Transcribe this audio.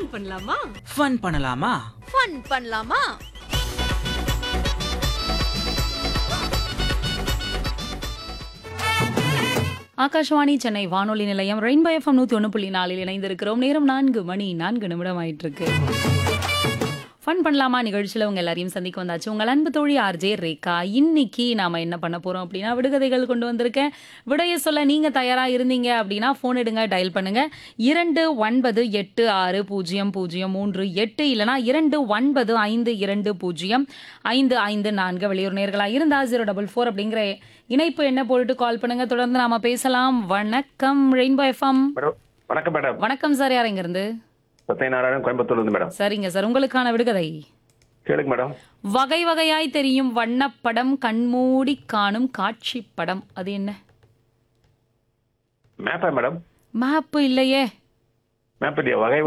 பண்ணலாமா ஃபன் பண்ணலாமா ஃபன் பண்ணலாமா ஆகாஷவாணி சென்னை வானொலி நிலையம் ரெயின்போ எஃப்எம் நூற்றி ஒன்று புள்ளி நாலில் இணைந்திருக்கிறோம் நேரம் நான்கு மணி நான்கு நிமிடம் ஆயிட்டு இருக்கு ஃபன் பண்ணலாமா நிகழ்ச்சியில் உங்க எல்லாரையும் சந்திக்க வந்தாச்சு உங்கள் அன்பு தோழி ஆர்ஜே ரேகா இன்னைக்கு நாம என்ன பண்ண போறோம் அப்படின்னா விடுகதைகள் கொண்டு வந்திருக்கேன் விடைய சொல்ல நீங்க தயாரா இருந்தீங்க அப்படின்னா ஃபோன் எடுங்க டயல் பண்ணுங்க இரண்டு ஒன்பது எட்டு ஆறு பூஜ்ஜியம் பூஜ்ஜியம் மூன்று எட்டு இல்லனா இரண்டு ஒன்பது ஐந்து இரண்டு பூஜ்ஜியம் ஐந்து ஐந்து நான்கு வெளியூர் நேர்களா இருந்தா ஜீரோ டபுள் ஃபோர் அப்படிங்கிற இணைப்பு என்ன போட்டுட்டு கால் பண்ணுங்க தொடர்ந்து நாம பேசலாம் வணக்கம் ரெயின்போ எஃப்எம் மேடம் வணக்கம் மேடம் வணக்கம் சார் யார் இங்க இருந்து சத்யநாராயணன் கோயம்புத்தூர்ல இருந்து மேடம் சரிங்க சார் உங்களுக்கான விடுகதை கேளுங்க மேடம் வகை வகையாய் தெரியும் வண்ணப்படம் கண்மூடி காணும் காட்சி படம் அது என்ன மேப்பா மேடம் மேப்பு இல்லையே மேப் இல்லையா வகை